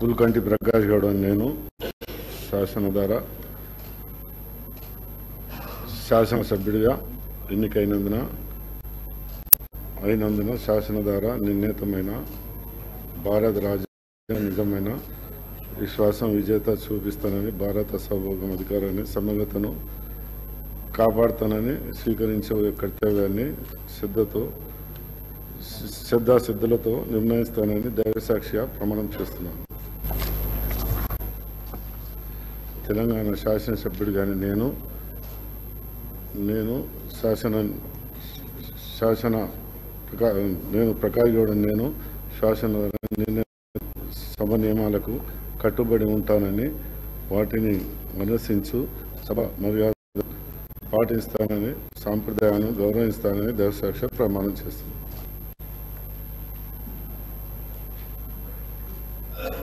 పుల్కంటి ప్రకాష్ గౌడ్ అని నేను శాసన ద్వారా శాసనసభ్యుడిగా ఎన్నికైనందున అయినందున శాసన ద్వారా నిర్ణీతమైన భారత రాజ్యాంగ నిజమైన విశ్వాసం విజేత చూపిస్తానని భారత సభోగం అధికారాన్ని సమగ్రతను కాపాడుతానని స్వీకరించే కర్తవ్యాన్ని శ్రద్ధతో శ్రద్ధాసిద్ధులతో నిర్ణయిస్తానని దైవసాక్షిగా ప్రమాణం చేస్తున్నాను తెలంగాణ శాసనసభ్యుడిగాని నేను నేను శాసన శాసన ప్రకా- నేను ప్రకాష్ గౌడ్ నేను శాసన నిర్ణయ సభ నియమాలకు కట్టుబడి ఉంటానని వాటిని అనుసరించు సభ మర్యాద పాటిస్తానని సాంప్రదాయాలను గౌరవిస్తానని దైవసాక్ష ప్రమాణం చేస్తున్నాను